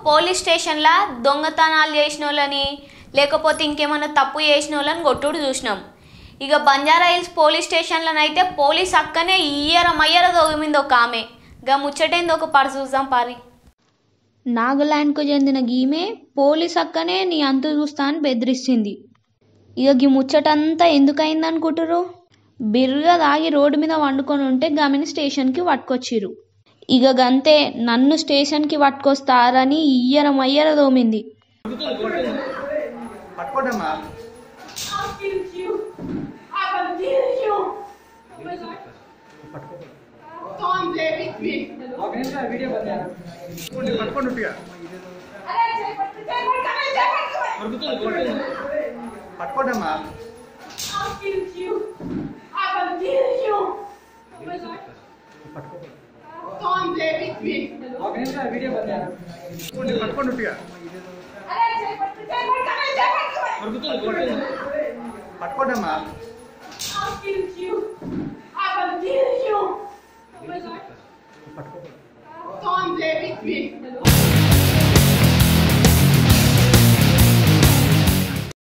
Police స్టేషన్లో దొంగతనాలు చేసిన వాళ్ళని లేకపోతే ఇంకేమైనా తప్పు చేసిన వాళ్ళని కొట్టుడు చూసినాం ఇక బంజారా హిల్స్ పోలీస్ స్టేషన్లోనైతే పోలీస్ అక్కనే ఇయ్యర మయ్యర దొగిమింది ఒక ఆమె గా ముచ్చటైంది ఒక పడ చూద్దాం పారి నాగాలాండ్కు చెందిన గీమే పోలీస్ అక్కనే నీ అంతు చూస్తా అని బెదిరిస్తుంది ఇక గీ ముచ్చటంతా ఎందుకైంది అనుకుంటారు బిర్రగా దాగి రోడ్డు మీద వండుకొని ఉంటే గమిని స్టేషన్కి పట్టుకొచ్చిర్రు ఇక గంతే నన్ను స్టేషన్కి పట్టుకొస్తారని ఇయ్యర మయ్యర దోమింది పట్టుకోండమ్మా I'll kill you. I will kill you. Oh my God. Don't play with me. పట్టుకోండి పట్టుకోండి ఉట్టిగా అరే చేపట్టు చేపట్టు అరే చేపట్టు పట్టుకోండమ్మా I'll kill you. I will kill you. Oh my God. Don't play with me. పట్టుకోండి పట్టుకోండి ఉట్టిగా అరే చేపట్టు చేపట్టు అరే చేపట్టు పట్టుకోండమ్మా I'll kill you. I will kill you. Oh my God. Don't play with me.